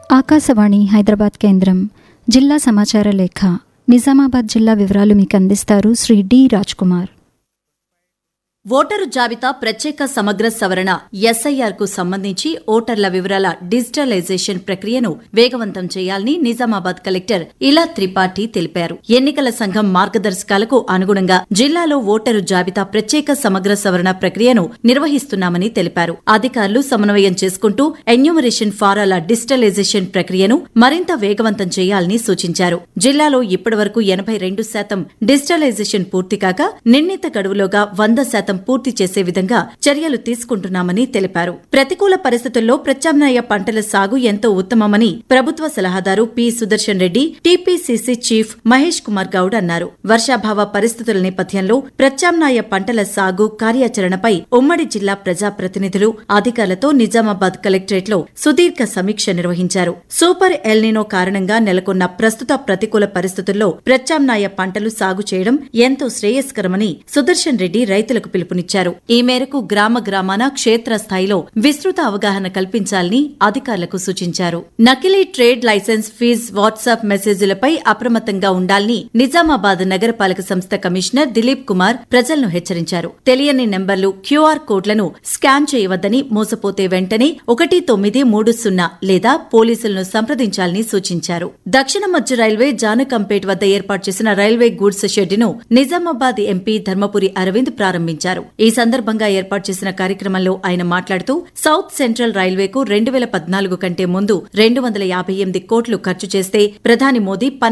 ఆకాశవాణి హైదరాబాద్ కేంద్రం జిల్లా సమాచార లేఖ నిజామాబాద్ జిల్లా వివరాలు మీకు అందిస్తారు శ్రీ డి కుమార్ ఓటరు జాబితా ప్రత్యేక సమగ్ర సవరణ ఎస్ఐఆర్ కు సంబంధించి ఓటర్ల వివరాల డిజిటలైజేషన్ ప్రక్రియను వేగవంతం చేయాలని నిజామాబాద్ కలెక్టర్ ఇలా త్రిపాఠి తెలిపారు ఎన్నికల సంఘం మార్గదర్శకాలకు అనుగుణంగా జిల్లాలో ఓటరు జాబితా ప్రత్యేక సమగ్ర సవరణ ప్రక్రియను నిర్వహిస్తున్నామని తెలిపారు అధికారులు సమన్వయం చేసుకుంటూ ఎన్యూమరేషన్ ఫారాల డిజిటలైజేషన్ ప్రక్రియను మరింత వేగవంతం చేయాలని సూచించారు జిల్లాలో ఇప్పటివరకు ఎనభై రెండు శాతం డిజిటలైజేషన్ పూర్తి కాగా నిర్ణీత గడువులోగా వంద శాతం పూర్తి చేసే విధంగా చర్యలు తీసుకుంటున్నామని తెలిపారు ప్రతికూల పరిస్థితుల్లో ప్రత్యామ్నాయ పంటల సాగు ఎంతో ఉత్తమమని ప్రభుత్వ సలహాదారు P Sudarshan Reddy TPCC chief Mahesh Kumar Goud అన్నారు వర్షాభావ పరిస్థితుల నేపథ్యంలో ప్రత్యామ్నాయ పంటల సాగు కార్యాచరణపై ఉమ్మడి జిల్లా ప్రజాప్రతినిధులు అధికారులతో నిజామాబాద్ కలెక్టరేట్ లో సుదీర్ఘ సమీక్ష నిర్వహించారు సూపర్ ఎల్నినో కారణంగా నెలకొన్న ప్రస్తుత ప్రతికూల పరిస్థితుల్లో ప్రత్యామ్నాయ పంటలు సాగు చేయడం ఎంతో శ్రేయస్కరమని సుదర్శన్ రెడ్డి రైతులకు పిలుపునిచ్చారు ఈ మేరకు గ్రామ గ్రామాన క్షేత్ర స్థాయిలో విస్తృత అవగాహన కల్పించాలని అధికారులకు సూచించారు నకిలీ ట్రేడ్ లైసెన్స్ ఫీజ్ వాట్సాప్ మెసేజ్లపై అప్రమత్తంగా ఉండాలని నిజామాబాద్ నగరపాలక సంస్థ కమిషనర్ దిలీప్ కుమార్ ప్రజలను హెచ్చరించారు తెలియని నెంబర్లు క్యూఆర్ కోడ్లను స్కాన్ చేయవద్దని మోసపోతే వెంటనే ఒకటి తొమ్మిది మూడు సున్నా లేదా పోలీసులను సంప్రదించాలని సూచించారు దక్షిణ మధ్య రైల్వే జానకంపేట్ వద్ద ఏర్పాటు చేసిన రైల్వే గూడ్స్ షెడ్డును నిజామాబాద్ ఎంపీ ధర్మపురి అరవింద్ ప్రారంభించారు ఈ సందర్భంగా ఏర్పాటు చేసిన కార్యక్రమంలో ఆయన మాట్లాడుతూ సౌత్ సెంట్రల్ రైల్వేకు రెండు వేల పద్నాలుగు కంటే ముందు రెండు వందల యాభై ఎనిమిది కోట్లు ఖర్చు చేస్తే ప్రధాని మోదీ